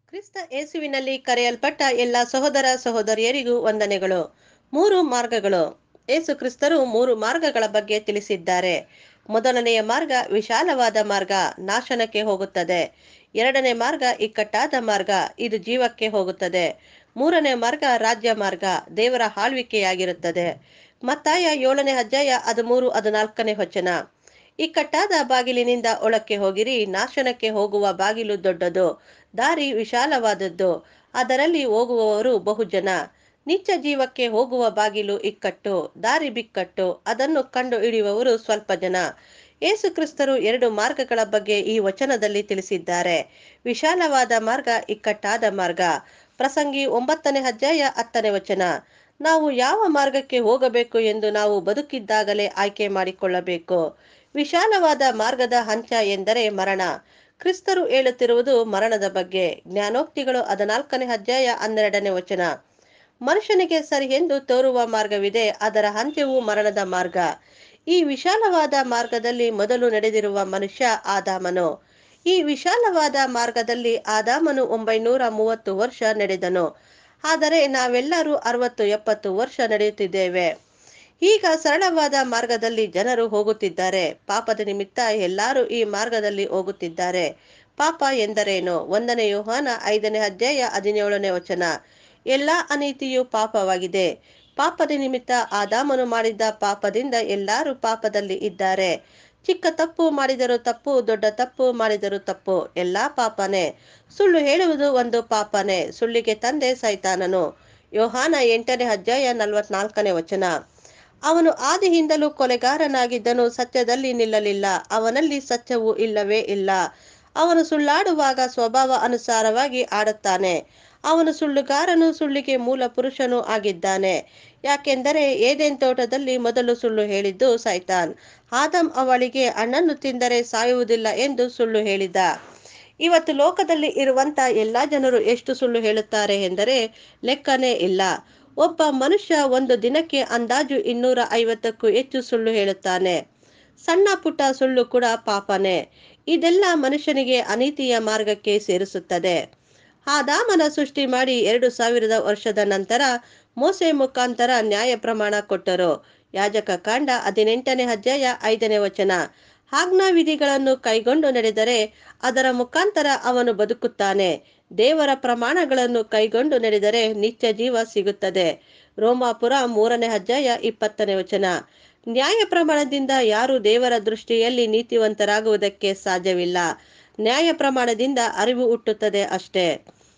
ಕ್ರಿಸ್ತ ಯೇಸುವಿನಲ್ಲಿ ಕರೆಯಲ್ಪಟ್ಟ ಎಲ್ಲ ಸಹೋದರ ಸಹೋದರಿಯರಿಗೂ ವಂದನೆಗಳು ಮೂರು ಮಾರ್ಗಗಳು ಯೇಸು ಕ್ರಿಸ್ತರು ಮೂರು ಮಾರ್ಗಗಳ ಬಗ್ಗೆ ತಿಳಿಸಿದ್ದಾರೆ ಮೊದಲನೆಯ ಮಾರ್ಗ ವಿಶಾಲವಾದ ಮಾರ್ಗ ನಾಶನಕ್ಕೆ ಹೋಗುತ್ತದೆ ಎರಡನೇ ಮಾರ್ಗ ಇಕ್ಕಟ್ಟಾದ ಮಾರ್ಗ ಇದು ಜೀವಕ್ಕೆ ಹೋಗುತ್ತದೆ ಮೂರನೇ ಮಾರ್ಗ ರಾಜ್ಯ ಮಾರ್ಗ ದೇವರ ಆಳ್ವಿಕೆಯಾಗಿರುತ್ತದೆ ಮತ್ತಾಯ ಏಳನೇ ಅಧ್ಯಾಯ ಹದಿಮೂರು ಹದಿನಾಲ್ಕನೇ ವಚನ ಇಕ್ಕಟ್ಟಾದ ಬಾಗಿಲಿನಿಂದ ಒಳಕ್ಕೆ ಹೋಗಿರಿ ನಾಶನಕ್ಕೆ ಹೋಗುವ ಬಾಗಿಲು ದೊಡ್ಡದು ದಾರಿ ವಿಶಾಲವಾದದ್ದು ಅದರಲ್ಲಿ ಹೋಗುವವರು ಬಹುಜನ ನಿತ್ಯ ಜೀವಕ್ಕೆ ಹೋಗುವ ಬಾಗಿಲು ಇಕ್ಕಟ್ಟು ದಾರಿ ಬಿಕ್ಕಟ್ಟು ಅದನ್ನು ಕಂಡು ಹಿಡಿಯುವವರು ಸ್ವಲ್ಪ ಜನ ಯೇಸು ಕ್ರಿಸ್ತರು ಎರಡು ಮಾರ್ಗಗಳ ಬಗ್ಗೆ ಈ ವಚನದಲ್ಲಿ ತಿಳಿಸಿದ್ದಾರೆ ವಿಶಾಲವಾದ ಮಾರ್ಗ ಇಕ್ಕಟ್ಟಾದ ಮಾರ್ಗ ಪ್ರಸಂಗಿ ಒಂಬತ್ತನೇ ಅಧ್ಯಾಯ ಹತ್ತನೇ ವಚನ ನಾವು ಯಾವ ಮಾರ್ಗಕ್ಕೆ ಹೋಗಬೇಕು ಎಂದು ನಾವು ಬದುಕಿದ್ದಾಗಲೇ ಆಯ್ಕೆ ಮಾಡಿಕೊಳ್ಳಬೇಕು ವಿಶಾಲವಾದ ಮಾರ್ಗದ ಹಂಚ ಎಂದರೆ ಮರಣ ಕ್ರಿಸ್ತರು ಹೇಳುತ್ತಿರುವುದು ಮರಣದ ಬಗ್ಗೆ ಜ್ಞಾನೋಕ್ತಿಗಳು ಹದಿನಾಲ್ಕನೇ ಅಧ್ಯಾಯ ಹನ್ನೆರಡನೇ ವಚನ ಮನುಷ್ಯನಿಗೆ ಸರಿ ಎಂದು ತೋರುವ ಮಾರ್ಗವಿದೆ ಅದರ ಅಂತ್ಯವು ಮರಣದ ಮಾರ್ಗ ಈ ವಿಶಾಲವಾದ ಮಾರ್ಗದಲ್ಲಿ ಮೊದಲು ನಡೆದಿರುವ ಮನುಷ್ಯ ಆದಾಮನು ಈ ವಿಶಾಲವಾದ ಮಾರ್ಗದಲ್ಲಿ ಆದಾಮನು ಒಂಬೈನೂರ ಮೂವತ್ತು ವರ್ಷ ನಡೆದನು ಆದರೆ ನಾವೆಲ್ಲರೂ ಅರವತ್ತು ಎಪ್ಪತ್ತು ವರ್ಷ ನಡೆಯುತ್ತಿದ್ದೇವೆ ಈಗ ಸರಳವಾದ ಮಾರ್ಗದಲ್ಲಿ ಜನರು ಹೋಗುತ್ತಿದ್ದಾರೆ ಪಾಪದ ನಿಮಿತ್ತ ಎಲ್ಲರೂ ಈ ಮಾರ್ಗದಲ್ಲಿ ಹೋಗುತ್ತಿದ್ದಾರೆ ಪಾಪ ಎಂದರೇನು ಒಂದನೇ ಯೋಹಾನ ಐದನೇ ಅಧ್ಯಾಯ ಹದಿನೇಳನೇ ವಚನ ಎಲ್ಲ ಅನೀತಿಯು ಪಾಪವಾಗಿದೆ ಪಾಪದ ನಿಮಿತ್ತ ಆದಾಮನು ಮಾಡಿದ್ದ ಪಾಪದಿಂದ ಎಲ್ಲರೂ ಪಾಪದಲ್ಲಿ ಇದ್ದಾರೆ ಚಿಕ್ಕ ತಪ್ಪು ಮಾಡಿದರೂ ತಪ್ಪು ದೊಡ್ಡ ತಪ್ಪು ಮಾಡಿದರೂ ತಪ್ಪು ಎಲ್ಲಾ ಪಾಪನೇ ಸುಳ್ಳು ಹೇಳುವುದು ಒಂದು ಪಾಪನೇ ಸುಳ್ಳಿಗೆ ತಂದೆ ಸೈತಾನನು ಯೋಹಾನ ಎಂಟನೇ ಅಧ್ಯಾಯ ನಲವತ್ನಾಲ್ಕನೇ ವಚನ ಅವನು ಆದಿಯಿಂದಲೂ ಕೊಲೆಗಾರನಾಗಿದ್ದನು ಸತ್ಯದಲ್ಲಿ ನಿಲ್ಲಲಿಲ್ಲ ಅವನಲ್ಲಿ ಸತ್ಯವು ಇಲ್ಲವೇ ಇಲ್ಲ ಅವನು ಸುಳ್ಳಾಡುವಾಗ ಸ್ವಭಾವ ಅನುಸಾರವಾಗಿ ಆಡುತ್ತಾನೆ ಅವನು ಸುಳ್ಳುಗಾರನು ಸುಳ್ಳಿಗೆ ಮೂಲ ಪುರುಷನೂ ಆಗಿದ್ದಾನೆ ಯಾಕೆಂದರೆ ಏದೇನ್ ತೋಟದಲ್ಲಿ ಮೊದಲು ಸುಳ್ಳು ಹೇಳಿದ್ದು ಸೈತಾನ್ ಆದಮ್ ಅವಳಿಗೆ ಹಣ್ಣನ್ನು ತಿಂದರೆ ಸಾಯುವುದಿಲ್ಲ ಎಂದು ಸುಳ್ಳು ಹೇಳಿದ ಇವತ್ತು ಲೋಕದಲ್ಲಿ ಇರುವಂತ ಎಲ್ಲಾ ಜನರು ಎಷ್ಟು ಸುಳ್ಳು ಹೇಳುತ್ತಾರೆ ಎಂದರೆ ಲೆಕ್ಕನೇ ಇಲ್ಲ ಒಬ್ಬ ಮನುಷ್ಯ ಒಂದು ದಿನಕ್ಕೆ ಅಂದಾಜು ಇನ್ನೂರ ಐವತ್ತಕ್ಕೂ ಹೆಚ್ಚು ಸುಳ್ಳು ಹೇಳುತ್ತಾನೆ ಸಣ್ಣ ಪುಟ್ಟ ಸುಳ್ಳು ಕೂಡ ಪಾಪನೇ ಇದೆಲ್ಲ ಮನುಷ್ಯನಿಗೆ ಅನೀತಿಯ ಮಾರ್ಗಕ್ಕೆ ಸೇರಿಸುತ್ತದೆ ಆದಾಮನ ಸೃಷ್ಟಿ ಮಾಡಿ ಎರಡು ಸಾವಿರದ ವರ್ಷದ ನಂತರ ಮೋಸೆ ಮುಖಾಂತರ ನ್ಯಾಯ ಪ್ರಮಾಣ ಕೊಟ್ಟರು ಯಾಜಕ ಕಾಂಡ ಹದಿನೆಂಟನೇ ಅಧ್ಯಾಯ ಐದನೇ ವಚನ ಆಜ್ಞಾ ವಿಧಿಗಳನ್ನು ಕೈಗೊಂಡು ನಡೆದರೆ ಅದರ ಮುಖಾಂತರ ಅವನು ಬದುಕುತ್ತಾನೆ ದೇವರ ಪ್ರಮಾಣಗಳನ್ನು ಕೈಗೊಂಡು ನಡೆದರೆ ನಿತ್ಯ ಜೀವ ಸಿಗುತ್ತದೆ ರೋಮಾಪುರ ಮೂರನೇ ಅಧ್ಯಾಯ ಇಪ್ಪತ್ತನೇ ವಚನ ನ್ಯಾಯ ಪ್ರಮಾಣದಿಂದ ಯಾರು ದೇವರ ದೃಷ್ಟಿಯಲ್ಲಿ ನೀತಿವಂತರಾಗುವುದಕ್ಕೆ ಸಾಧ್ಯವಿಲ್ಲ ನ್ಯಾಯ ಪ್ರಮಾಣದಿಂದ ಅರಿವು ಹುಟ್ಟುತ್ತದೆ ಅಷ್ಟೇ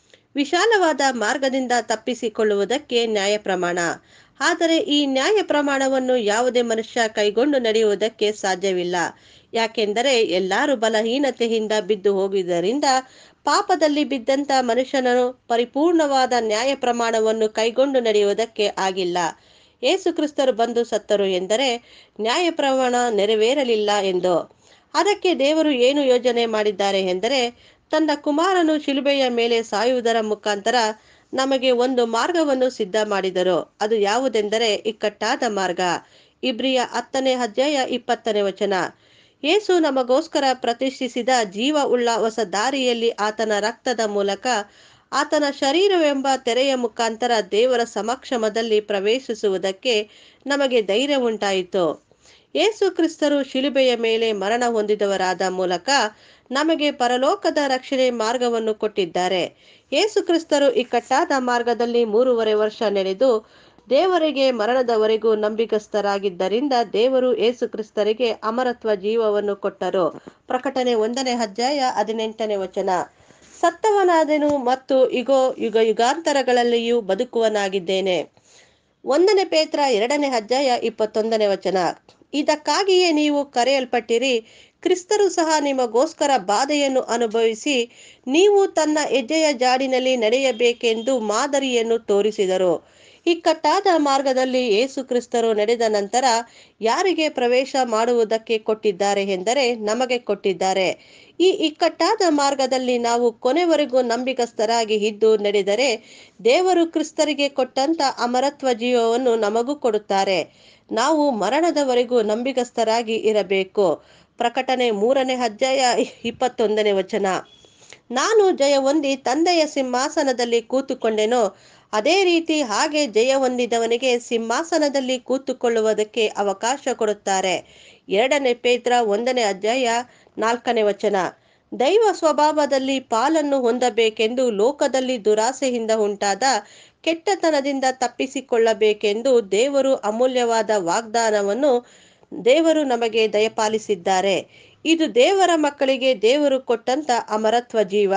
ವಿಶಾಲವಾದ ಮಾರ್ಗದಿಂದ ತಪ್ಪಿಸಿಕೊಳ್ಳುವುದಕ್ಕೆ ನ್ಯಾಯ ಪ್ರಮಾಣ ಆದರೆ ಈ ನ್ಯಾಯ ಪ್ರಮಾಣವನ್ನು ಯಾವುದೇ ಮನುಷ್ಯ ಕೈಗೊಂಡು ನಡೆಯುವುದಕ್ಕೆ ಸಾಧ್ಯವಿಲ್ಲ ಯಾಕೆಂದರೆ ಎಲ್ಲರೂ ಬಲಹೀನತೆಯಿಂದ ಬಿದ್ದು ಹೋಗಿದ್ದರಿಂದ ಪಾಪದಲ್ಲಿ ಬಿದ್ದಂತ ಮನುಷ್ಯನನು ಪರಿಪೂರ್ಣವಾದ ನ್ಯಾಯ ಪ್ರಮಾಣವನ್ನು ಕೈಗೊಂಡು ನಡೆಯುವುದಕ್ಕೆ ಆಗಿಲ್ಲ ಯೇಸು ಕ್ರಿಸ್ತರು ಬಂದು ಸತ್ತರು ಎಂದರೆ ನ್ಯಾಯ ಪ್ರಮಾಣ ನೆರವೇರಲಿಲ್ಲ ಎಂದು ಅದಕ್ಕೆ ದೇವರು ಏನು ಯೋಜನೆ ಮಾಡಿದ್ದಾರೆ ಎಂದರೆ ತನ್ನ ಕುಮಾರನು ಶಿಲುಬೆಯ ಮೇಲೆ ಸಾಯುವುದರ ಮುಖಾಂತರ ನಮಗೆ ಒಂದು ಮಾರ್ಗವನ್ನು ಸಿದ್ಧ ಮಾಡಿದರು ಅದು ಯಾವುದೆಂದರೆ ಇಕ್ಕಟ್ಟಾದ ಮಾರ್ಗ ಇಬ್ರಿಯ ಹತ್ತನೇ ಅಧ್ಯಾಯ ಇಪ್ಪತ್ತನೇ ವಚನ ಯೇಸು ನಮಗೋಸ್ಕರ ಪ್ರತಿಷ್ಠಿಸಿದ ಜೀವ ಉಳ್ಳ ಹೊಸ ದಾರಿಯಲ್ಲಿ ಆತನ ರಕ್ತದ ಮೂಲಕ ಆತನ ಶರೀರವೆಂಬ ತೆರೆಯ ಮುಖಾಂತರ ದೇವರ ಸಮಕ್ಷಮದಲ್ಲಿ ಪ್ರವೇಶಿಸುವುದಕ್ಕೆ ನಮಗೆ ಧೈರ್ಯ ಉಂಟಾಯಿತು ಯೇಸು ಕ್ರಿಸ್ತರು ಶಿಲುಬೆಯ ಮೇಲೆ ಮರಣ ಹೊಂದಿದವರಾದ ಮೂಲಕ ನಮಗೆ ಪರಲೋಕದ ರಕ್ಷಣೆ ಮಾರ್ಗವನ್ನು ಕೊಟ್ಟಿದ್ದಾರೆ ಯೇಸು ಕ್ರಿಸ್ತರು ಇಕ್ಕಟ್ಟಾದ ಮಾರ್ಗದಲ್ಲಿ ಮೂರುವರೆ ವರ್ಷ ನಡೆದು ದೇವರಿಗೆ ಮರಣದವರೆಗೂ ನಂಬಿಕಸ್ಥರಾಗಿದ್ದರಿಂದ ದೇವರು ಯೇಸು ಕ್ರಿಸ್ತರಿಗೆ ಅಮರತ್ವ ಜೀವವನ್ನು ಕೊಟ್ಟರು ಪ್ರಕಟಣೆ ಒಂದನೇ ಅಧ್ಯಾಯ ಹದಿನೆಂಟನೇ ವಚನ ಸತ್ತವನಾದೆನು ಮತ್ತು ಇಗೋ ಯುಗ ಯುಗಾಂತರಗಳಲ್ಲಿಯೂ ಬದುಕುವನಾಗಿದ್ದೇನೆ ಒಂದನೇ ಪೇತ್ರ ಎರಡನೇ ಅಧ್ಯಾಯ ಇಪ್ಪತ್ತೊಂದನೇ ವಚನ ಇದಕ್ಕಾಗಿಯೇ ನೀವು ಕರೆಯಲ್ಪಟ್ಟಿರಿ ಕ್ರಿಸ್ತರು ಸಹ ನಿಮಗೋಸ್ಕರ ಬಾಧೆಯನ್ನು ಅನುಭವಿಸಿ ನೀವು ತನ್ನ ಹೆಜ್ಜೆಯ ಜಾಡಿನಲ್ಲಿ ನಡೆಯಬೇಕೆಂದು ಮಾದರಿಯನ್ನು ತೋರಿಸಿದರು ಇಕ್ಕಟ್ಟಾದ ಮಾರ್ಗದಲ್ಲಿ ಯೇಸು ಕ್ರಿಸ್ತರು ನಡೆದ ನಂತರ ಯಾರಿಗೆ ಪ್ರವೇಶ ಮಾಡುವುದಕ್ಕೆ ಕೊಟ್ಟಿದ್ದಾರೆ ಎಂದರೆ ನಮಗೆ ಕೊಟ್ಟಿದ್ದಾರೆ ಈ ಇಕ್ಕಟ್ಟಾದ ಮಾರ್ಗದಲ್ಲಿ ನಾವು ಕೊನೆವರೆಗೂ ನಂಬಿಕಸ್ಥರಾಗಿ ಇದ್ದು ನಡೆದರೆ ದೇವರು ಕ್ರಿಸ್ತರಿಗೆ ಕೊಟ್ಟಂತ ಅಮರತ್ವ ಜೀವವನ್ನು ನಮಗೂ ಕೊಡುತ್ತಾರೆ ನಾವು ಮರಣದವರೆಗೂ ನಂಬಿಕಸ್ಥರಾಗಿ ಇರಬೇಕು ಪ್ರಕಟಣೆ ಮೂರನೇ ಅಧ್ಯಾಯ ಇಪ್ಪತ್ತೊಂದನೇ ವಚನ ನಾನು ಜಯ ಹೊಂದಿ ತಂದೆಯ ಸಿಂಹಾಸನದಲ್ಲಿ ಕೂತುಕೊಂಡೆನೋ ಅದೇ ರೀತಿ ಹಾಗೆ ಜಯ ಹೊಂದಿದವನಿಗೆ ಸಿಂಹಾಸನದಲ್ಲಿ ಕೂತುಕೊಳ್ಳುವುದಕ್ಕೆ ಅವಕಾಶ ಕೊಡುತ್ತಾರೆ ಎರಡನೇ ಪೇತ್ರ ಒಂದನೇ ಅಧ್ಯಾಯ ನಾಲ್ಕನೇ ವಚನ ದೈವ ಸ್ವಭಾವದಲ್ಲಿ ಪಾಲನ್ನು ಹೊಂದಬೇಕೆಂದು ಲೋಕದಲ್ಲಿ ದುರಾಸೆಯಿಂದ ಉಂಟಾದ ಕೆಟ್ಟತನದಿಂದ ತಪ್ಪಿಸಿಕೊಳ್ಳಬೇಕೆಂದು ದೇವರು ಅಮೂಲ್ಯವಾದ ವಾಗ್ದಾನವನ್ನು ದೇವರು ನಮಗೆ ದಯಪಾಲಿಸಿದ್ದಾರೆ ಇದು ದೇವರ ಮಕ್ಕಳಿಗೆ ದೇವರು ಕೊಟ್ಟಂತ ಅಮರತ್ವ ಜೀವ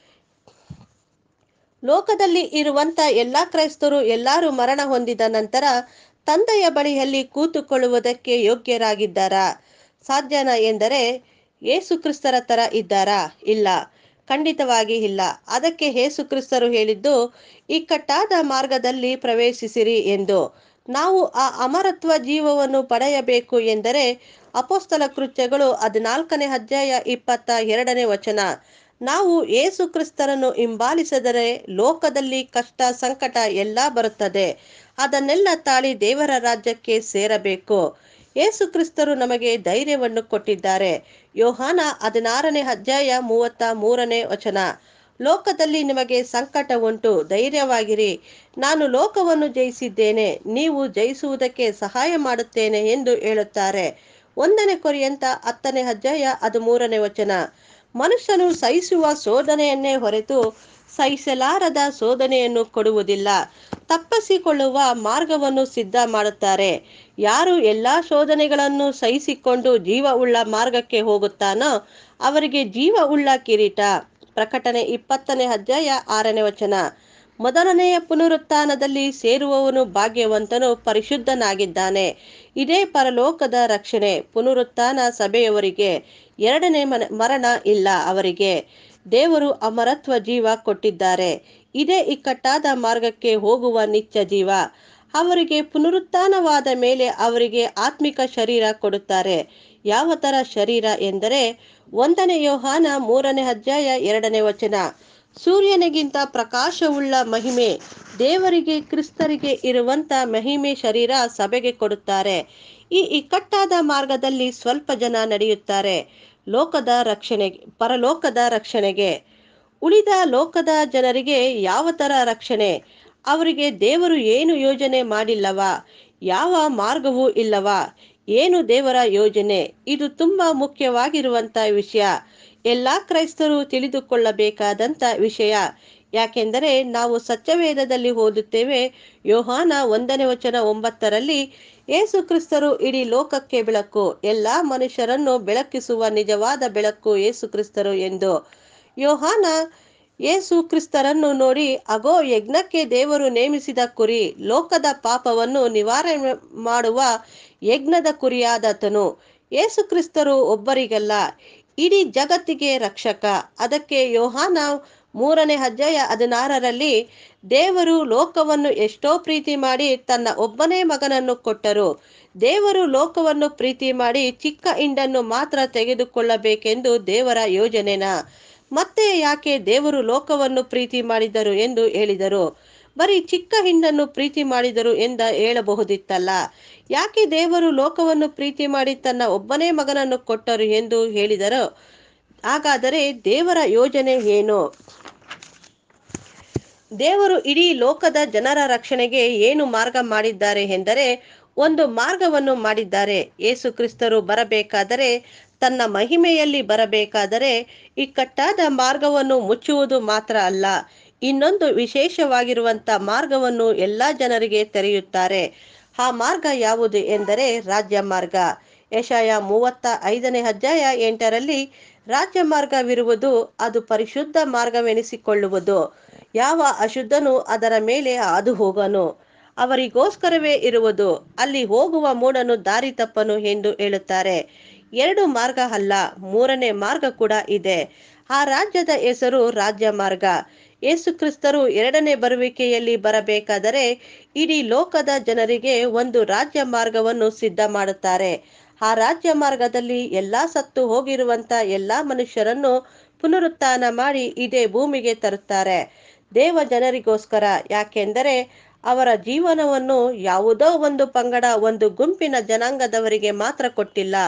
ಲೋಕದಲ್ಲಿ ಇರುವಂತ ಎಲ್ಲಾ ಕ್ರೈಸ್ತರು ಎಲ್ಲರೂ ಮರಣ ಹೊಂದಿದ ನಂತರ ತಂದೆಯ ಬಳಿಯಲ್ಲಿ ಕೂತುಕೊಳ್ಳುವುದಕ್ಕೆ ಯೋಗ್ಯರಾಗಿದ್ದಾರಾ ಸಾಧ್ಯನಾ ಎಂದರೆ ಯೇಸು ಕ್ರಿಸ್ತರ ತರ ಇದ್ದಾರಾ ಇಲ್ಲ ಖಂಡಿತವಾಗಿ ಇಲ್ಲ ಅದಕ್ಕೆ ಯೇಸು ಕ್ರಿಸ್ತರು ಹೇಳಿದ್ದು ಇಕ್ಕಟ್ಟಾದ ಮಾರ್ಗದಲ್ಲಿ ಪ್ರವೇಶಿಸಿರಿ ಎಂದು ನಾವು ಆ ಅಮರತ್ವ ಜೀವವನ್ನು ಪಡೆಯಬೇಕು ಎಂದರೆ ಅಪೋಸ್ತಲ ಕೃತ್ಯಗಳು ಹದಿನಾಲ್ಕನೇ ಅಧ್ಯಾಯ ಇಪ್ಪತ್ತ ಎರಡನೇ ವಚನ ನಾವು ಏಸು ಕ್ರಿಸ್ತರನ್ನು ಹಿಂಬಾಲಿಸಿದರೆ ಲೋಕದಲ್ಲಿ ಕಷ್ಟ ಸಂಕಟ ಎಲ್ಲ ಬರುತ್ತದೆ ಅದನ್ನೆಲ್ಲ ತಾಳಿ ದೇವರ ರಾಜ್ಯಕ್ಕೆ ಸೇರಬೇಕು ಏಸು ಕ್ರಿಸ್ತರು ನಮಗೆ ಧೈರ್ಯವನ್ನು ಕೊಟ್ಟಿದ್ದಾರೆ ಯೋಹಾನ ಹದಿನಾರನೇ ಅಧ್ಯಾಯ ಮೂವತ್ತ ಮೂರನೇ ವಚನ ಲೋಕದಲ್ಲಿ ನಿಮಗೆ ಸಂಕಟ ಉಂಟು ಧೈರ್ಯವಾಗಿರಿ ನಾನು ಲೋಕವನ್ನು ಜಯಿಸಿದ್ದೇನೆ ನೀವು ಜಯಿಸುವುದಕ್ಕೆ ಸಹಾಯ ಮಾಡುತ್ತೇನೆ ಎಂದು ಹೇಳುತ್ತಾರೆ ಒಂದನೇ ಕೊರಿಯಂತ ಹತ್ತನೇ ಅಧ್ಯಾಯ ಹದಿಮೂರನೇ ವಚನ ಮನುಷ್ಯನು ಸಹಿಸುವ ಶೋಧನೆಯನ್ನೇ ಹೊರತು ಸಹಿಸಲಾರದ ಶೋಧನೆಯನ್ನು ಕೊಡುವುದಿಲ್ಲ ತಪ್ಪಿಸಿಕೊಳ್ಳುವ ಮಾರ್ಗವನ್ನು ಸಿದ್ಧ ಮಾಡುತ್ತಾರೆ ಯಾರು ಎಲ್ಲಾ ಶೋಧನೆಗಳನ್ನು ಸಹಿಸಿಕೊಂಡು ಜೀವ ಉಳ್ಳ ಮಾರ್ಗಕ್ಕೆ ಹೋಗುತ್ತಾನೋ ಅವರಿಗೆ ಜೀವ ಉಳ್ಳ ಕಿರೀಟ ಪ್ರಕಟಣೆ ಇಪ್ಪತ್ತನೇ ಅಧ್ಯಾಯ ಆರನೇ ವಚನ ಮೊದಲನೆಯ ಪುನರುತ್ಥಾನದಲ್ಲಿ ಸೇರುವವನು ಭಾಗ್ಯವಂತನು ಪರಿಶುದ್ಧನಾಗಿದ್ದಾನೆ ಇದೇ ಪರಲೋಕದ ರಕ್ಷಣೆ ಪುನರುತ್ಥಾನ ಸಭೆಯವರಿಗೆ ಎರಡನೇ ಮನ ಮರಣ ಇಲ್ಲ ಅವರಿಗೆ ದೇವರು ಅಮರತ್ವ ಜೀವ ಕೊಟ್ಟಿದ್ದಾರೆ ಇದೇ ಇಕ್ಕಟ್ಟಾದ ಮಾರ್ಗಕ್ಕೆ ಹೋಗುವ ನಿತ್ಯ ಜೀವ ಅವರಿಗೆ ಪುನರುತ್ಥಾನವಾದ ಮೇಲೆ ಅವರಿಗೆ ಆತ್ಮಿಕ ಶರೀರ ಕೊಡುತ್ತಾರೆ ಯಾವ ತರ ಶರೀರ ಎಂದರೆ ಒಂದನೇ ಯೋಹಾನ ಮೂರನೇ ಅಧ್ಯಾಯ ಎರಡನೇ ವಚನ ಸೂರ್ಯನಿಗಿಂತ ಪ್ರಕಾಶವುಳ್ಳ ಮಹಿಮೆ ದೇವರಿಗೆ ಕ್ರಿಸ್ತರಿಗೆ ಇರುವಂತ ಮಹಿಮೆ ಶರೀರ ಸಭೆಗೆ ಕೊಡುತ್ತಾರೆ ಈ ಇಕ್ಕಟ್ಟಾದ ಮಾರ್ಗದಲ್ಲಿ ಸ್ವಲ್ಪ ಜನ ನಡೆಯುತ್ತಾರೆ ಲೋಕದ ರಕ್ಷಣೆಗೆ ಪರಲೋಕದ ರಕ್ಷಣೆಗೆ ಉಳಿದ ಲೋಕದ ಜನರಿಗೆ ಯಾವ ತರ ರಕ್ಷಣೆ ಅವರಿಗೆ ದೇವರು ಏನು ಯೋಜನೆ ಮಾಡಿಲ್ಲವಾ ಯಾವ ಮಾರ್ಗವೂ ಇಲ್ಲವಾ ಏನು ದೇವರ ಯೋಜನೆ ಇದು ತುಂಬಾ ಮುಖ್ಯವಾಗಿರುವಂತ ವಿಷಯ ಎಲ್ಲಾ ಕ್ರೈಸ್ತರು ತಿಳಿದುಕೊಳ್ಳಬೇಕಾದಂತ ವಿಷಯ ಯಾಕೆಂದರೆ ನಾವು ಸತ್ಯವೇದದಲ್ಲಿ ಓದುತ್ತೇವೆ ಯೋಹಾನ ಒಂದನೇ ವಚನ ಒಂಬತ್ತರಲ್ಲಿ ಏಸು ಕ್ರಿಸ್ತರು ಇಡೀ ಲೋಕಕ್ಕೆ ಬೆಳಕು ಎಲ್ಲಾ ಮನುಷ್ಯರನ್ನು ಬೆಳಕಿಸುವ ನಿಜವಾದ ಬೆಳಕು ಏಸು ಕ್ರಿಸ್ತರು ಎಂದು ಯೋಹಾನ ಯೇಸು ಕ್ರಿಸ್ತರನ್ನು ನೋಡಿ ಅಗೋ ಯಜ್ಞಕ್ಕೆ ದೇವರು ನೇಮಿಸಿದ ಕುರಿ ಲೋಕದ ಪಾಪವನ್ನು ನಿವಾರಣೆ ಮಾಡುವ ಯಜ್ಞದ ಕುರಿಯಾದತನು ಯೇಸು ಕ್ರಿಸ್ತರು ಒಬ್ಬರಿಗಲ್ಲ ಇಡೀ ಜಗತ್ತಿಗೆ ರಕ್ಷಕ ಅದಕ್ಕೆ ಯೋಹಾನ ಮೂರನೇ ಅಧ್ಯಾಯ ಹದಿನಾರರಲ್ಲಿ ದೇವರು ಲೋಕವನ್ನು ಎಷ್ಟೋ ಪ್ರೀತಿ ಮಾಡಿ ತನ್ನ ಒಬ್ಬನೇ ಮಗನನ್ನು ಕೊಟ್ಟರು ದೇವರು ಲೋಕವನ್ನು ಪ್ರೀತಿ ಮಾಡಿ ಚಿಕ್ಕ ಹಿಂಡನ್ನು ಮಾತ್ರ ತೆಗೆದುಕೊಳ್ಳಬೇಕೆಂದು ದೇವರ ಯೋಜನೆನ ಮತ್ತೆ ಯಾಕೆ ದೇವರು ಲೋಕವನ್ನು ಪ್ರೀತಿ ಮಾಡಿದರು ಎಂದು ಹೇಳಿದರು ಬರೀ ಚಿಕ್ಕ ಹಿಂಡನ್ನು ಪ್ರೀತಿ ಮಾಡಿದರು ಎಂದ ಹೇಳಬಹುದಿತ್ತಲ್ಲ ಯಾಕೆ ದೇವರು ಲೋಕವನ್ನು ಪ್ರೀತಿ ಮಾಡಿ ತನ್ನ ಒಬ್ಬನೇ ಮಗನನ್ನು ಕೊಟ್ಟರು ಎಂದು ಹೇಳಿದರು ಹಾಗಾದರೆ ದೇವರ ಯೋಜನೆ ಏನು ದೇವರು ಇಡೀ ಲೋಕದ ಜನರ ರಕ್ಷಣೆಗೆ ಏನು ಮಾರ್ಗ ಮಾಡಿದ್ದಾರೆ ಎಂದರೆ ಒಂದು ಮಾರ್ಗವನ್ನು ಮಾಡಿದ್ದಾರೆ ಯೇಸು ಕ್ರಿಸ್ತರು ಬರಬೇಕಾದರೆ ತನ್ನ ಮಹಿಮೆಯಲ್ಲಿ ಬರಬೇಕಾದರೆ ಇಕ್ಕಟ್ಟಾದ ಮಾರ್ಗವನ್ನು ಮುಚ್ಚುವುದು ಮಾತ್ರ ಅಲ್ಲ ಇನ್ನೊಂದು ವಿಶೇಷವಾಗಿರುವಂತ ಮಾರ್ಗವನ್ನು ಎಲ್ಲಾ ಜನರಿಗೆ ತೆರೆಯುತ್ತಾರೆ ಆ ಮಾರ್ಗ ಯಾವುದು ಎಂದರೆ ರಾಜ್ಯ ಮಾರ್ಗ ಯಶಯ ಮೂವತ್ತ ಐದನೇ ಅಧ್ಯಾಯ ಎಂಟರಲ್ಲಿ ರಾಜ್ಯ ಮಾರ್ಗವಿರುವುದು ಅದು ಪರಿಶುದ್ಧ ಮಾರ್ಗವೆನಿಸಿಕೊಳ್ಳುವುದು ಯಾವ ಅಶುದ್ಧನು ಅದರ ಮೇಲೆ ಹಾದು ಹೋಗನು ಅವರಿಗೋಸ್ಕರವೇ ಇರುವುದು ಅಲ್ಲಿ ಹೋಗುವ ಮೂಡನು ದಾರಿ ತಪ್ಪನು ಎಂದು ಹೇಳುತ್ತಾರೆ ಎರಡು ಮಾರ್ಗ ಅಲ್ಲ ಮೂರನೇ ಮಾರ್ಗ ಕೂಡ ಇದೆ ಆ ರಾಜ್ಯದ ಹೆಸರು ರಾಜ್ಯ ಮಾರ್ಗ ಯೇಸು ಕ್ರಿಸ್ತರು ಎರಡನೇ ಬರುವಿಕೆಯಲ್ಲಿ ಬರಬೇಕಾದರೆ ಇಡೀ ಲೋಕದ ಜನರಿಗೆ ಒಂದು ರಾಜ್ಯ ಮಾರ್ಗವನ್ನು ಸಿದ್ಧ ಮಾಡುತ್ತಾರೆ ಆ ರಾಜ್ಯ ಮಾರ್ಗದಲ್ಲಿ ಎಲ್ಲಾ ಸತ್ತು ಹೋಗಿರುವಂತ ಎಲ್ಲಾ ಮನುಷ್ಯರನ್ನು ಪುನರುತ್ಥಾನ ಮಾಡಿ ಇದೇ ಭೂಮಿಗೆ ತರುತ್ತಾರೆ ದೇವ ಜನರಿಗೋಸ್ಕರ ಯಾಕೆಂದರೆ ಅವರ ಜೀವನವನ್ನು ಯಾವುದೋ ಒಂದು ಪಂಗಡ ಒಂದು ಗುಂಪಿನ ಜನಾಂಗದವರಿಗೆ ಮಾತ್ರ ಕೊಟ್ಟಿಲ್ಲ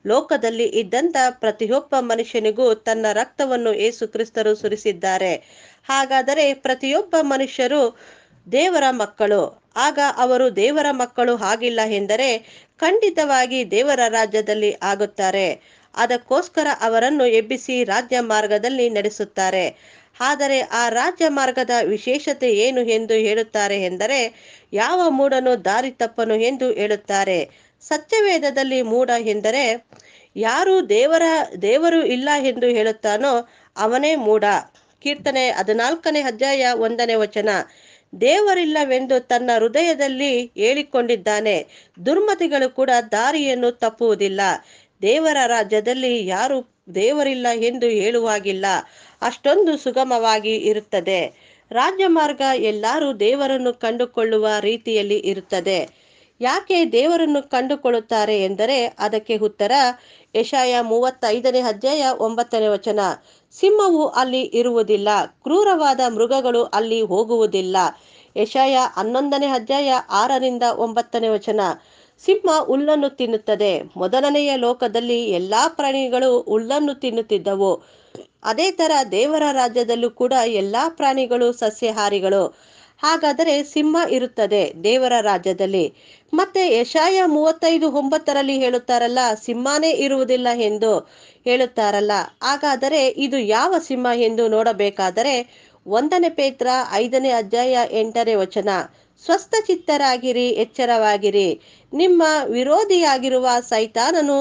ಲೋಕದಲ್ಲಿ ಇದ್ದಂತ ಪ್ರತಿಯೊಬ್ಬ ಮನುಷ್ಯನಿಗೂ ತನ್ನ ರಕ್ತವನ್ನು ಏಸು ಕ್ರಿಸ್ತರು ಸುರಿಸಿದ್ದಾರೆ ಹಾಗಾದರೆ ಪ್ರತಿಯೊಬ್ಬ ಮನುಷ್ಯರು ದೇವರ ಮಕ್ಕಳು ಆಗ ಅವರು ದೇವರ ಮಕ್ಕಳು ಆಗಿಲ್ಲ ಎಂದರೆ ಖಂಡಿತವಾಗಿ ದೇವರ ರಾಜ್ಯದಲ್ಲಿ ಆಗುತ್ತಾರೆ ಅದಕ್ಕೋಸ್ಕರ ಅವರನ್ನು ಎಬ್ಬಿಸಿ ರಾಜ್ಯ ಮಾರ್ಗದಲ್ಲಿ ನಡೆಸುತ್ತಾರೆ ಆದರೆ ಆ ರಾಜ್ಯ ಮಾರ್ಗದ ವಿಶೇಷತೆ ಏನು ಎಂದು ಹೇಳುತ್ತಾರೆ ಎಂದರೆ ಯಾವ ಮೂಢನು ದಾರಿ ತಪ್ಪನು ಎಂದು ಹೇಳುತ್ತಾರೆ ಸತ್ಯವೇದದಲ್ಲಿ ಮೂಢ ಎಂದರೆ ಯಾರು ದೇವರ ದೇವರು ಇಲ್ಲ ಎಂದು ಹೇಳುತ್ತಾನೋ ಅವನೇ ಮೂಢ ಕೀರ್ತನೆ ಹದಿನಾಲ್ಕನೇ ಅಧ್ಯಾಯ ಒಂದನೇ ವಚನ ದೇವರಿಲ್ಲವೆಂದು ತನ್ನ ಹೃದಯದಲ್ಲಿ ಹೇಳಿಕೊಂಡಿದ್ದಾನೆ ದುರ್ಮತಿಗಳು ಕೂಡ ದಾರಿಯನ್ನು ತಪ್ಪುವುದಿಲ್ಲ ದೇವರ ರಾಜ್ಯದಲ್ಲಿ ಯಾರು ದೇವರಿಲ್ಲ ಎಂದು ಹೇಳುವಾಗಿಲ್ಲ ಅಷ್ಟೊಂದು ಸುಗಮವಾಗಿ ಇರುತ್ತದೆ ರಾಜ್ಯ ಮಾರ್ಗ ಎಲ್ಲರೂ ದೇವರನ್ನು ಕಂಡುಕೊಳ್ಳುವ ರೀತಿಯಲ್ಲಿ ಇರುತ್ತದೆ ಯಾಕೆ ದೇವರನ್ನು ಕಂಡುಕೊಳ್ಳುತ್ತಾರೆ ಎಂದರೆ ಅದಕ್ಕೆ ಉತ್ತರ ಯಶಾಯ ಮೂವತ್ತೈದನೇ ಅಧ್ಯಾಯ ಒಂಬತ್ತನೇ ವಚನ ಸಿಂಹವು ಅಲ್ಲಿ ಇರುವುದಿಲ್ಲ ಕ್ರೂರವಾದ ಮೃಗಗಳು ಅಲ್ಲಿ ಹೋಗುವುದಿಲ್ಲ ಯಶಾಯ ಹನ್ನೊಂದನೇ ಅಧ್ಯಾಯ ಆರರಿಂದ ಒಂಬತ್ತನೇ ವಚನ ಸಿಂಹ ಹುಲ್ಲನ್ನು ತಿನ್ನುತ್ತದೆ ಮೊದಲನೆಯ ಲೋಕದಲ್ಲಿ ಎಲ್ಲಾ ಪ್ರಾಣಿಗಳು ಹುಲ್ಲನ್ನು ತಿನ್ನುತ್ತಿದ್ದವು ಅದೇ ತರ ದೇವರ ರಾಜ್ಯದಲ್ಲೂ ಕೂಡ ಎಲ್ಲಾ ಪ್ರಾಣಿಗಳು ಸಸ್ಯಾಹಾರಿಗಳು ಹಾಗಾದರೆ ಸಿಂಹ ಇರುತ್ತದೆ ದೇವರ ರಾಜ್ಯದಲ್ಲಿ ಮತ್ತೆ ಯಶಾಯ ಮೂವತ್ತೈದು ಒಂಬತ್ತರಲ್ಲಿ ಹೇಳುತ್ತಾರಲ್ಲ ಸಿಂಹನೇ ಇರುವುದಿಲ್ಲ ಎಂದು ಹೇಳುತ್ತಾರಲ್ಲ ಹಾಗಾದರೆ ಇದು ಯಾವ ಸಿಂಹ ಎಂದು ನೋಡಬೇಕಾದರೆ ಒಂದನೇ ಪೇತ್ರ ಐದನೇ ಅಧ್ಯಾಯ ಎಂಟನೇ ವಚನ ಸ್ವಸ್ಥ ಚಿತ್ತರಾಗಿರಿ ಎಚ್ಚರವಾಗಿರಿ ನಿಮ್ಮ ವಿರೋಧಿಯಾಗಿರುವ ಸೈತಾನನು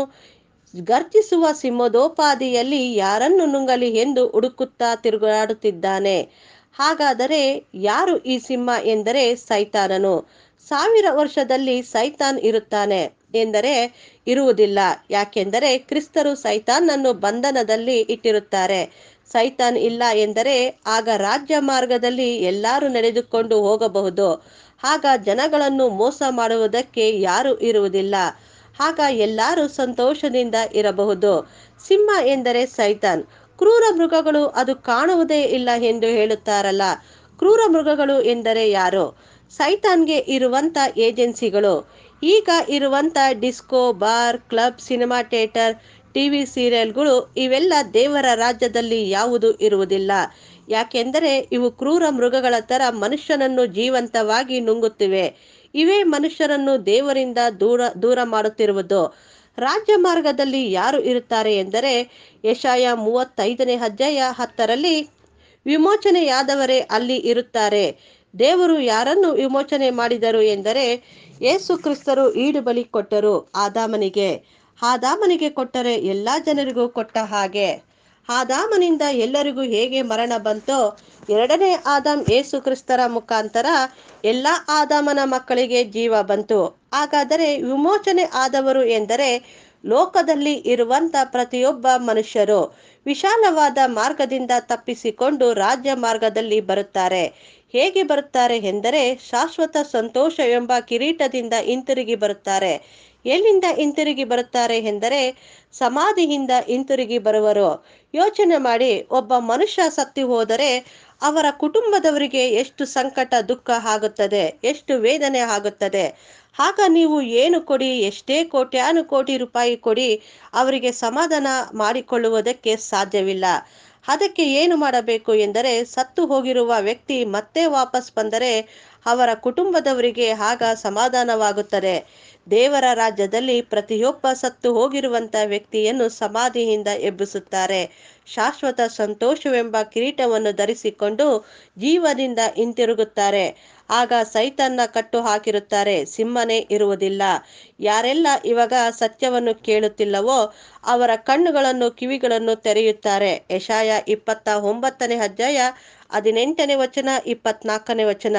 ಗರ್ಜಿಸುವ ಸಿಂಹದೋಪಾದಿಯಲ್ಲಿ ಯಾರನ್ನು ನುಂಗಲಿ ಎಂದು ಹುಡುಕುತ್ತಾ ತಿರುಗಾಡುತ್ತಿದ್ದಾನೆ ಹಾಗಾದರೆ ಯಾರು ಈ ಸಿಂಹ ಎಂದರೆ ಸೈತಾನನು ಸಾವಿರ ವರ್ಷದಲ್ಲಿ ಸೈತಾನ್ ಇರುತ್ತಾನೆ ಎಂದರೆ ಇರುವುದಿಲ್ಲ ಯಾಕೆಂದರೆ ಕ್ರಿಸ್ತರು ಸೈತಾನನ್ನು ಬಂಧನದಲ್ಲಿ ಇಟ್ಟಿರುತ್ತಾರೆ ಸೈತಾನ್ ಇಲ್ಲ ಎಂದರೆ ಆಗ ರಾಜ್ಯ ಮಾರ್ಗದಲ್ಲಿ ಎಲ್ಲರೂ ನಡೆದುಕೊಂಡು ಹೋಗಬಹುದು ಆಗ ಜನಗಳನ್ನು ಮೋಸ ಮಾಡುವುದಕ್ಕೆ ಯಾರು ಇರುವುದಿಲ್ಲ ಆಗ ಎಲ್ಲರೂ ಸಂತೋಷದಿಂದ ಇರಬಹುದು ಸಿಂಹ ಎಂದರೆ ಸೈತಾನ್ ಕ್ರೂರ ಮೃಗಗಳು ಅದು ಕಾಣುವುದೇ ಇಲ್ಲ ಎಂದು ಹೇಳುತ್ತಾರಲ್ಲ ಕ್ರೂರ ಮೃಗಗಳು ಎಂದರೆ ಯಾರು ಸೈತಾನ್ಗೆ ಇರುವಂತ ಏಜೆನ್ಸಿಗಳು ಈಗ ಇರುವಂತ disco bar club cinema theatre TV ಸೀರಿಯಲ್ಗಳು ಇವೆಲ್ಲ ದೇವರ ರಾಜ್ಯದಲ್ಲಿ ಯಾವುದು ಇರುವುದಿಲ್ಲ ಯಾಕೆಂದರೆ ಇವು ಕ್ರೂರ ಮೃಗಗಳ ತರ ಮನುಷ್ಯನನ್ನು ಜೀವಂತವಾಗಿ ನುಂಗುತ್ತಿವೆ ಇವೇ ಮನುಷ್ಯರನ್ನು ದೇವರಿಂದ ದೂರ ದೂರ ಮಾಡುತ್ತಿರುವುದು ರಾಜ್ಯ ಮಾರ್ಗದಲ್ಲಿ ಯಾರು ಇರುತ್ತಾರೆ ಎಂದರೆ ಯಶಾಯ ಮೂವತ್ತೈದನೇ ಅಧ್ಯಾಯ ಹತ್ತರಲ್ಲಿ ವಿಮೋಚನೆಯಾದವರೇ ಅಲ್ಲಿ ಇರುತ್ತಾರೆ ದೇವರು ಯಾರನ್ನು ವಿಮೋಚನೆ ಮಾಡಿದರು ಎಂದರೆ ಯೇಸು ಕ್ರಿಸ್ತರು ಈಡು ಬಲಿ ಕೊಟ್ಟರು ಆದಾಮನಿಗೆ ಆದಾಮನಿಗೆ ಕೊಟ್ಟರೆ ಎಲ್ಲಾ ಜನರಿಗೂ ಕೊಟ್ಟ ಹಾಗೆ ಆದಾಮನಿಂದ ಎಲ್ಲರಿಗೂ ಹೇಗೆ ಮರಣ ಬಂತೋ ಎರಡನೇ ಆದಾಮ್ ಯೇಸು ಕ್ರಿಸ್ತರ ಮುಖಾಂತರ ಎಲ್ಲ ಆದಾಮನ ಮಕ್ಕಳಿಗೆ ಜೀವ ಬಂತು ಹಾಗಾದರೆ ವಿಮೋಚನೆ ಆದವರು ಎಂದರೆ ಲೋಕದಲ್ಲಿ ಇರುವಂತ ಪ್ರತಿಯೊಬ್ಬ ಮನುಷ್ಯರು ವಿಶಾಲವಾದ ಮಾರ್ಗದಿಂದ ತಪ್ಪಿಸಿಕೊಂಡು ರಾಜ್ಯ ಮಾರ್ಗದಲ್ಲಿ ಬರುತ್ತಾರೆ ಹೇಗೆ ಬರುತ್ತಾರೆ ಎಂದರೆ ಶಾಶ್ವತ ಸಂತೋಷ ಎಂಬ ಕಿರೀಟದಿಂದ ಹಿಂತಿರುಗಿ ಬರುತ್ತಾರೆ ಎಲ್ಲಿಂದ ಹಿಂತಿರುಗಿ ಬರುತ್ತಾರೆ ಎಂದರೆ ಸಮಾಧಿಯಿಂದ ಹಿಂತಿರುಗಿ ಬರುವರು ಯೋಚನೆ ಮಾಡಿ ಒಬ್ಬ ಮನುಷ್ಯ ಸತ್ತಿ ಹೋದರೆ ಅವರ ಕುಟುಂಬದವರಿಗೆ ಎಷ್ಟು ಸಂಕಟ ದುಃಖ ಆಗುತ್ತದೆ ಎಷ್ಟು ವೇದನೆ ಆಗುತ್ತದೆ ಆಗ ನೀವು ಏನು ಕೊಡಿ ಎಷ್ಟೇ ಕೋಟ್ಯಾನು ಕೋಟಿ ರೂಪಾಯಿ ಕೊಡಿ ಅವರಿಗೆ ಸಮಾಧಾನ ಮಾಡಿಕೊಳ್ಳುವುದಕ್ಕೆ ಸಾಧ್ಯವಿಲ್ಲ ಅದಕ್ಕೆ ಏನು ಮಾಡಬೇಕು ಎಂದರೆ ಸತ್ತು ಹೋಗಿರುವ ವ್ಯಕ್ತಿ ಮತ್ತೆ ವಾಪಸ್ ಬಂದರೆ ಅವರ ಕುಟುಂಬದವರಿಗೆ ಆಗ ಸಮಾಧಾನವಾಗುತ್ತದೆ ದೇವರ ರಾಜ್ಯದಲ್ಲಿ ಪ್ರತಿಯೊಬ್ಬ ಸತ್ತು ಹೋಗಿರುವಂತ ವ್ಯಕ್ತಿಯನ್ನು ಸಮಾಧಿಯಿಂದ ಎಬ್ಬಿಸುತ್ತಾರೆ ಶಾಶ್ವತ ಸಂತೋಷವೆಂಬ ಕಿರೀಟವನ್ನು ಧರಿಸಿಕೊಂಡು ಜೀವದಿಂದ ಹಿಂತಿರುಗುತ್ತಾರೆ ಆಗ ಸೈತನ್ನ ಕಟ್ಟು ಹಾಕಿರುತ್ತಾರೆ ಸಿಂಹನೇ ಇರುವುದಿಲ್ಲ ಯಾರೆಲ್ಲ ಇವಾಗ ಸತ್ಯವನ್ನು ಕೇಳುತ್ತಿಲ್ಲವೋ ಅವರ ಕಣ್ಣುಗಳನ್ನು ಕಿವಿಗಳನ್ನು ತೆರೆಯುತ್ತಾರೆ ಯಶಾಯ ಇಪ್ಪತ್ತ ಒಂಬತ್ತನೇ ಅಧ್ಯಾಯ ಹದಿನೆಂಟನೇ ವಚನ ಇಪ್ಪತ್ನಾಲ್ಕನೇ ವಚನ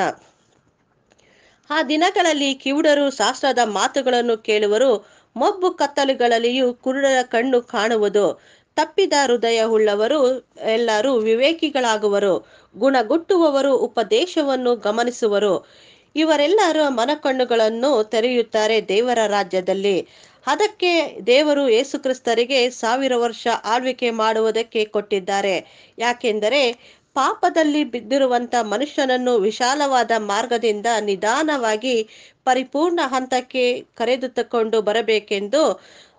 ಆ ದಿನಗಳಲ್ಲಿ ಕಿವುಡರು ಶಾಸ್ತ್ರದ ಮಾತುಗಳನ್ನು ಕೇಳುವರು ಮಬ್ಬು ಕತ್ತಲುಗಳಲ್ಲಿಯೂ ಕುರುಡರ ಕಣ್ಣು ಕಾಣುವುದು ತಪ್ಪಿದ ಹೃದಯ ಉಳ್ಳವರು ಎಲ್ಲರೂ ವಿವೇಕಿಗಳಾಗುವರು ಗುಣಗುಟ್ಟುವವರು ಉಪದೇಶವನ್ನು ಗಮನಿಸುವರು ಇವರೆಲ್ಲರೂ ಮನಕಣ್ಣುಗಳನ್ನು ತೆರೆಯುತ್ತಾರೆ ದೇವರ ರಾಜ್ಯದಲ್ಲಿ ಅದಕ್ಕೆ ದೇವರು ಯೇಸುಕ್ರಿಸ್ತರಿಗೆ ಸಾವಿರ ವರ್ಷ ಆಳ್ವಿಕೆ ಮಾಡುವುದಕ್ಕೆ ಕೊಟ್ಟಿದ್ದಾರೆ ಯಾಕೆಂದರೆ ಪಾಪದಲ್ಲಿ ಬಿದ್ದಿರುವಂತ ಮನುಷ್ಯನನ್ನು ವಿಶಾಲವಾದ ಮಾರ್ಗದಿಂದ ನಿಧಾನವಾಗಿ ಪರಿಪೂರ್ಣ ಹಂತಕ್ಕೆ ಕರೆದುಕೊಂಡು ಬರಬೇಕೆಂದು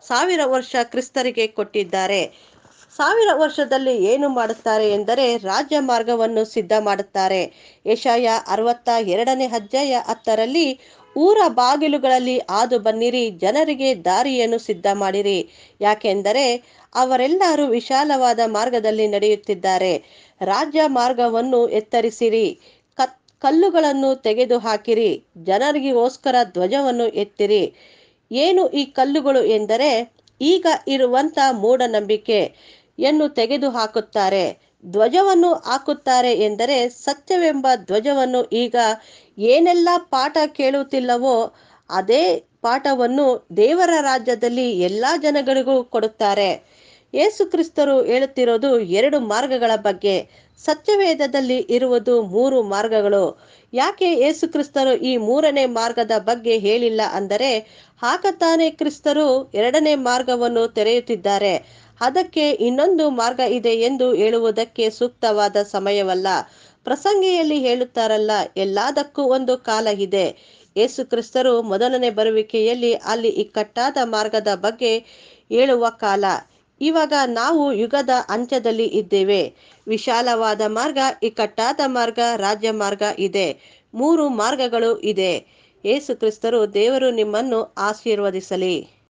ಸಾವಿರ ವರ್ಷ ಕ್ರಿಸ್ತರಿಗೆ ಕೊಟ್ಟಿದ್ದಾರೆ ಸಾವಿರ ವರ್ಷದಲ್ಲಿ ಏನು ಮಾಡುತ್ತಾರೆ ಎಂದರೆ ರಾಜ್ಯ ಮಾರ್ಗವನ್ನು ಸಿದ್ಧ ಮಾಡುತ್ತಾರೆ ಯಶಯ ಅರವತ್ತ ಎರಡನೇ ಅಧ್ಯಾಯ ಹತ್ತರಲ್ಲಿ ಊರ ಬಾಗಿಲುಗಳಲ್ಲಿ ಹಾದು ಬನ್ನಿರಿ ಜನರಿಗೆ ದಾರಿಯನ್ನು ಸಿದ್ಧ ಮಾಡಿರಿ ಯಾಕೆಂದರೆ ಅವರೆಲ್ಲರೂ ವಿಶಾಲವಾದ ಮಾರ್ಗದಲ್ಲಿ ನಡೆಯುತ್ತಿದ್ದಾರೆ ರಾಜ್ಯ ಮಾರ್ಗವನ್ನು ಎತ್ತರಿಸಿರಿ ಕತ್ ಕಲ್ಲುಗಳನ್ನು ತೆಗೆದು ಹಾಕಿರಿ ಜನರಿಗೋಸ್ಕರ ಧ್ವಜವನ್ನು ಎತ್ತಿರಿ ಏನು ಈ ಕಲ್ಲುಗಳು ಎಂದರೆ ಈಗ ಇರುವಂತ ಮೂಢನಂಬಿಕೆ ಯನ್ನು ತೆಗೆದು ಹಾಕುತ್ತಾರೆ ಧ್ವಜವನ್ನು ಹಾಕುತ್ತಾರೆ ಎಂದರೆ ಸತ್ಯವೆಂಬ ಧ್ವಜವನ್ನು ಈಗ ಏನೆಲ್ಲ ಪಾಠ ಕೇಳುತ್ತಿಲ್ಲವೋ ಅದೇ ಪಾಠವನ್ನು ದೇವರ ರಾಜ್ಯದಲ್ಲಿ ಎಲ್ಲ ಜನಗಳಿಗೂ ಕೊಡುತ್ತಾರೆ ಯೇಸು ಕ್ರಿಸ್ತರು ಹೇಳುತ್ತಿರೋದು ಎರಡು ಮಾರ್ಗಗಳ ಬಗ್ಗೆ ಸತ್ಯವೇದದಲ್ಲಿ ಇರುವುದು ಮೂರು ಮಾರ್ಗಗಳು ಯಾಕೆ ಯೇಸು ಕ್ರಿಸ್ತರು ಈ ಮೂರನೇ ಮಾರ್ಗದ ಬಗ್ಗೆ ಹೇಳಿಲ್ಲ ಅಂದರೆ ಹಾಕತಾನೆ ಕ್ರಿಸ್ತರು ಎರಡನೇ ಮಾರ್ಗವನ್ನು ತೆರೆಯುತ್ತಿದ್ದಾರೆ ಅದಕ್ಕೆ ಇನ್ನೊಂದು ಮಾರ್ಗ ಇದೆ ಎಂದು ಹೇಳುವುದಕ್ಕೆ ಸೂಕ್ತವಾದ ಸಮಯವಲ್ಲ ಪ್ರಸಂಗಿಯಲ್ಲಿ ಹೇಳುತ್ತಾರಲ್ಲ ಎಲ್ಲದಕ್ಕೂ ಒಂದು ಕಾಲ ಇದೆ ಯೇಸು ಕ್ರಿಸ್ತರು ಮೊದಲನೇ ಬರುವಿಕೆಯಲ್ಲಿ ಅಲ್ಲಿ ಇಕ್ಕಟ್ಟಾದ ಮಾರ್ಗದ ಬಗ್ಗೆ ಹೇಳುವ ಕಾಲ ಇವಾಗ ನಾವು ಯುಗದ ಅಂತ್ಯದಲ್ಲಿ ಇದ್ದೇವೆ ವಿಶಾಲವಾದ ಮಾರ್ಗ ಇಕ್ಕಟ್ಟಾದ ಮಾರ್ಗ ರಾಜ್ಯ ಮಾರ್ಗ ಇದೆ ಮೂರು ಮಾರ್ಗಗಳು ಇದೆ ಯೇಸು ಕ್ರಿಸ್ತರು ದೇವರು ನಿಮ್ಮನ್ನು ಆಶೀರ್ವದಿಸಲಿ